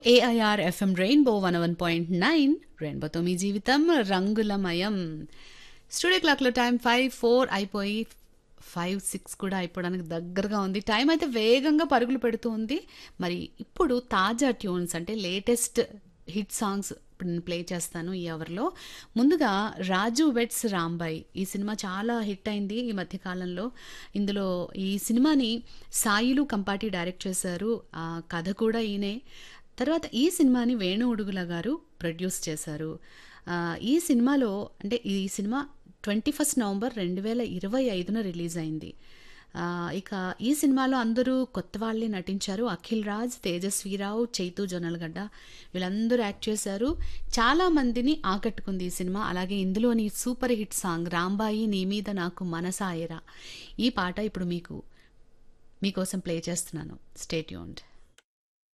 AIR FM rainbow one one point nine రెయిన్బోతో మీ జీవితం రంగులమయం స్టూడియో క్లాక్లో టైం ఫైవ్ ఫోర్ అయిపోయి ఫైవ్ సిక్స్ కూడా అయిపోవడానికి దగ్గరగా ఉంది టైం అయితే వేగంగా పరుగులు పెడుతూ ఉంది మరి ఇప్పుడు తాజా ట్యూన్స్ అంటే లేటెస్ట్ హిట్ సాంగ్స్ ఇప్పుడు నేను ప్లే చేస్తాను ఈ అవర్లో ముందుగా రాజు వెట్స్ రాంబాయ్ ఈ సినిమా చాలా హిట్ అయింది ఈ మధ్య కాలంలో ఇందులో ఈ సినిమాని సాయిలు కంపాటి డైరెక్ట్ చేశారు ఆ కథ కూడా ఈయనే తర్వాత ఈ సినిమాని వేణు ఉడుగుల గారు ప్రొడ్యూస్ చేశారు ఆ, ఈ సినిమాలో అంటే ఈ సినిమా ట్వంటీ ఫస్ట్ నవంబర్ రెండు వేల ఇరవై ఐదున రిలీజ్ అయింది ఆ, ఇక ఈ సినిమాలో అందరూ కొత్త వాళ్ళే నటించారు అఖిల్ రాజ్ తేజస్వీరావు చైతు జొన్నలగడ్డ వీళ్ళందరూ యాక్ట్ చేశారు చాలా మందిని ఆకట్టుకుంది ఈ సినిమా అలాగే ఇందులోని సూపర్ హిట్ సాంగ్ రాంబాయి నీ మీద నాకు మనసాయరా ఈ పాట ఇప్పుడు మీకు మీకోసం ప్లే చేస్తున్నాను స్టేట్యూన్డ్